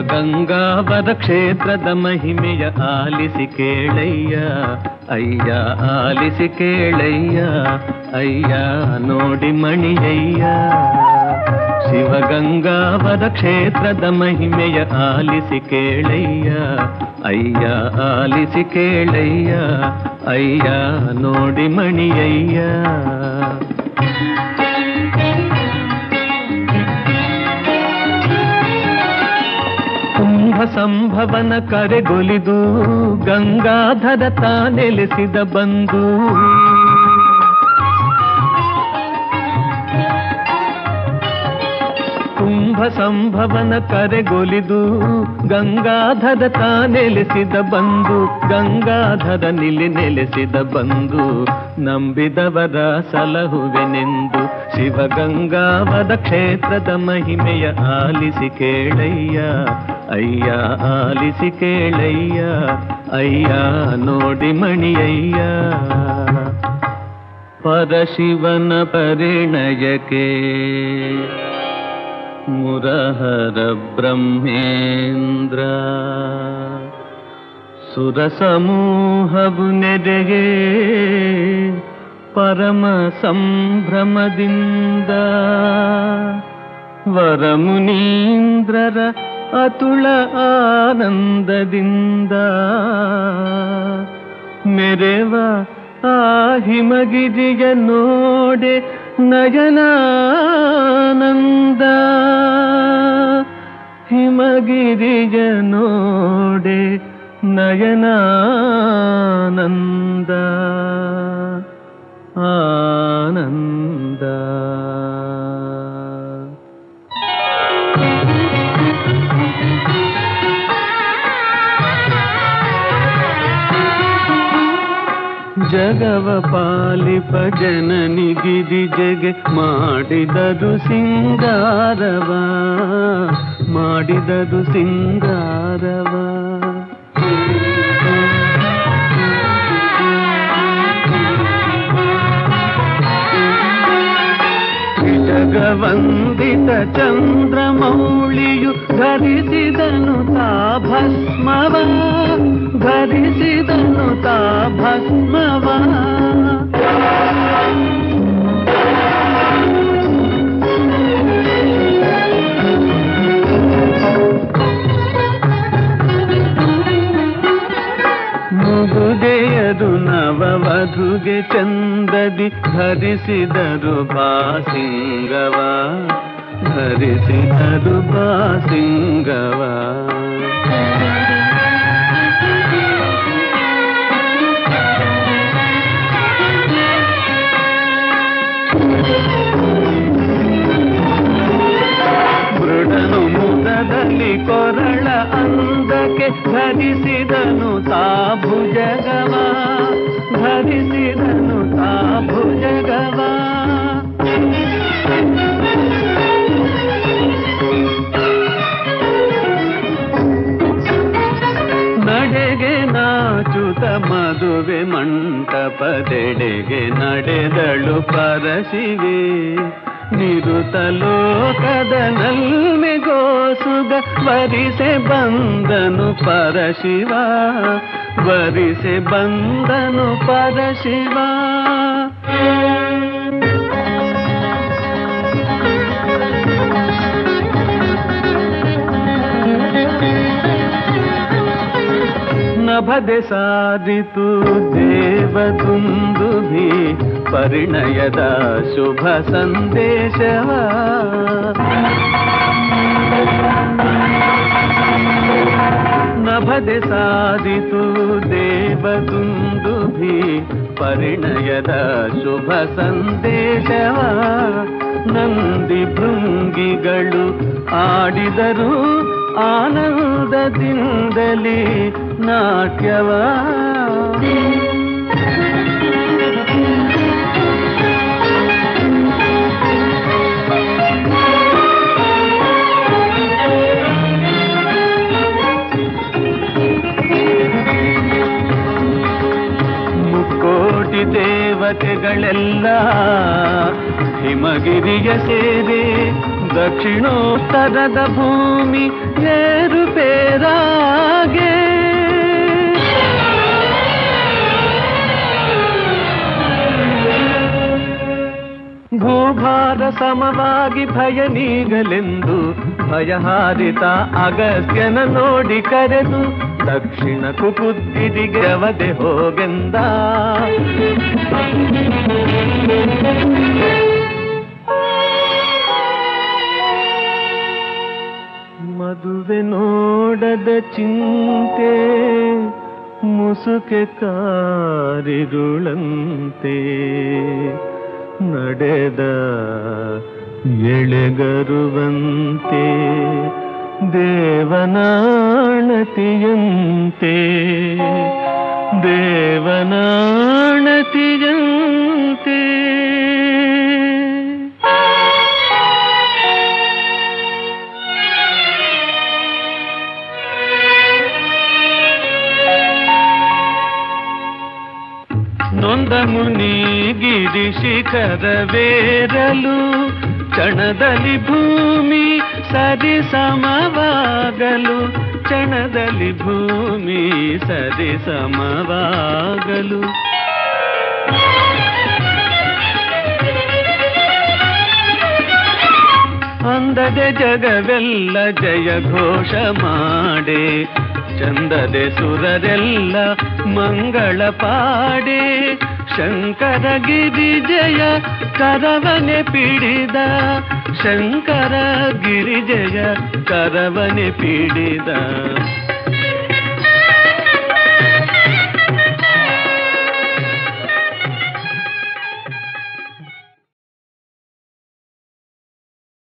ಶಿವಗಂಗಾವರ ಕ್ಷೇತ್ರದ ಮಹಿಮೆಯ ಆಲಿಸಿ ಕೇಳಯ್ಯ ಅಯ್ಯ ಆಲಿಸಿ ಕೇಳಯ್ಯ ಅಯ್ಯ ನೋಡಿ ಮಣಿಯಯ್ಯ ಶಿವಗಂಗಾವರ ಕ್ಷೇತ್ರದ ಮಹಿಮೆಯ ಆಲಿಸಿ ಕೇಳಯ್ಯ ಅಯ್ಯ ಆಲಿಸಿ ಕೇಳಯ್ಯ ಅಯ್ಯ ನೋಡಿ ಮಣಿಯಯ್ಯ ಕುಂಭ ಸಂಭವನ ಕರೆಗೊಲಿದು ಗಂಗಾಧರ ತಾನೆಲೆಸಿದ ಬಂದು ಕುಂಭ ಸಂಭವನ ಕರೆಗೊಲಿದು ಗಂಗಾಧರ ತಾನೆಲೆಸಿದ ಬಂದು ಗಂಗಾಧರ ನಿಲಿ ನೆಲೆಸಿದ ಬಂದು ನಂಬಿದವರ ಸಲಹುವೆನೆಂದು ಶಿವಗಂಗಾವರ ಕ್ಷೇತ್ರದ ಮಹಿಮೆಯ ಆಲಿಸಿ ಕೇಳಯ್ಯ ಅಯ್ಯ ಆಲಿಸಿ ಕೇಳಯ್ಯ ಅಯ್ಯ ನೋಡಿ ಮಣಿಯಯ್ಯ ಪರಶಿವನ ಪರಿಣಯಕ್ಕೆ ಮುರಹರ ಬ್ರಹ್ಮೇಂದ್ರ ಸುರಸಮೂಹವು ನೆರೆಗೆ ಪರಮ ಸಂಭ್ರಮದಿಂದ ವರಮುನೀಂದ್ರರ ಅತುಳ ಆನಂದದಿಂದ ಮೆರೆವ ಆ ಹಿಮಗಿರಿಯ ನೋಡೆ ನಯನಾನಂದ ಹಿಮಗಿರಿಯ ನೋಡೆ ನಯನಾನಂದ ಆನಂದ ಜಗವ ಪಾಲಿಪ ಜನನಿ ಗಿರಿ ಜಗೆ ಮಾಡಿದರು ಸಿಂಗಾರವ ಮಾಡಿದರು ಸಿಂಗಾರವ ಜಗವಂದಿತ ಚಂದ್ರಮೌಳಿಯು ಧರಿಸಿದನು ತಾ ಭಸ್ಮವ ಧರಿಸಿದನು ತಾ ಭಸ್ಮವ ಮುಗುದೆಯರು ನವವಧುಗೆ ಚಂದದಿ ಧರಿಸಿದರು ಬಾಸಿಂಗವ ಧರಿಸಿದರು ಬಾಸಿಂಗವ ಮೃಡನು ಮುದದಲ್ಲಿ ಕೊರಳ ಅಂದಕ್ಕೆ ಧರಿಸಿದನು ತಾ ಭುಜಗವ ಧರಿಸಿದನು ತಾ ಭುಜಗವ ನಡೆಗೆ ನಾಚುತ ಮದುವೆ ಮಂಟಪದೆಡೆಗೆ ನಡೆದಳು ಪರಶಿವೆ ನಿರುತ ಲೋಕದ ನಲ್ಮೆಗೋಸುಗ ವರಿಸೆ ಬಂದನು ಪರಶಿವ ವರಿಸೆ ಬಂದನು ಪರಶಿವ ನಭದೆ ಸಾರಿತು ದೇವದುಂದುಭಿ ಪರಿಣಯದ ಶುಭ ಸಂದೇಶವ ನಭದೆ ಸಾರಿತು ದೇವದುಂದುಭಿ ಪರಿಣಯದ ಶುಭ ಸಂದೇಶವ ನಂದಿ ಭೃಂಗಿಗಳು ಆಡಿದರು ಆನಂದದಿಂದಲೇ ನಾಟ್ಯವ ಮುಕ್ಕೋಟಿ ದೇವತೆಗಳೆಲ್ಲ ಹಿಮಗಿರಿಯ ಸೇರೆ ದಕ್ಷಿಣೋತ್ತರದ ಭೂಮಿ ಏರುಪೇರಾಗಿ ಭೂಭಾರ ಸಮವಾಗಿ ಭಯ ನೀಗಲೆಂದು ಭಯಹಾರಿತ ಅಗಸ್ತ್ಯನ ನೋಡಿ ಕರೆದು ದಕ್ಷಿಣ ಕುಕುದ್ದಿರಿಗೆ ಅವದೆ ಹೋಗೆಂದ ಮದುವೆ ನೋಡದ ಚಿಂತೆ ಮುಸುಕೆ ಕಾರಿರುಳಂತೆ ನಡೆದ ಎಳೆಗರುವಂತೆ ದೇವನಾಣತಿಯಂತೆ ದೇವನಾಣತಿಯಂತೆ ನೊಂದ ಮುನಿ ಗಿರಿ ಶಿಖರವೇರಲು ಚಣದಲ್ಲಿ ಭೂಮಿ ಸರಿ ಸಮವಾಗಲು ಚಣದಲ್ಲಿ ಭೂಮಿ ಸರಿ ಸಮವಾಗಲು ಅಂದದೆ ಜಗವೆಲ್ಲ ಜಯ ಘೋಷ ಮಾಡೆ ಚಂದದೆ ಸುರರೆಲ್ಲ ಮಂಗಳ ಪಾಡೆ ಶಂಕರ ಗಿರಿ ಜಯ ಕರವನೆ ಪಿಡಿದ ಶಂಕರ ಗಿರಿ ಜಯ ಕರವನೆ ಪಿಡಿದ